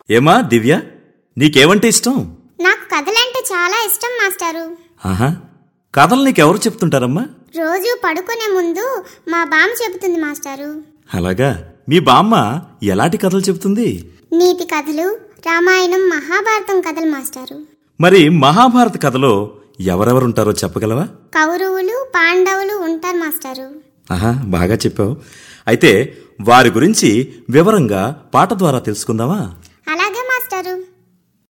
ఏమా దివ్య నీకేమంటే ఇష్టం నాకు కథలంటే చాలా ఇష్టం మాస్టారు ఆహా కథలు నీకెవరు చెప్తుంటారమ్మా రోజు పడుకునే ముందు మా బామ్మ చెబుతుంది మాస్టారు అలాగా మీ బామ్మ ఎలాంటి కథలు చెప్తుంది నీతి కథలు రామాయణం మహాభారతం కథలు మాస్టారు మరి మహాభారత కథలో ఎవరెవరుంటారో చెప్పగలవా కౌరవులు పాండవులు ఉంటారు మాస్టారు ఆహా బాగా చెప్పావు అయితే వారి గురించి వివరంగా పాట ద్వారా తెలుసుకుందామా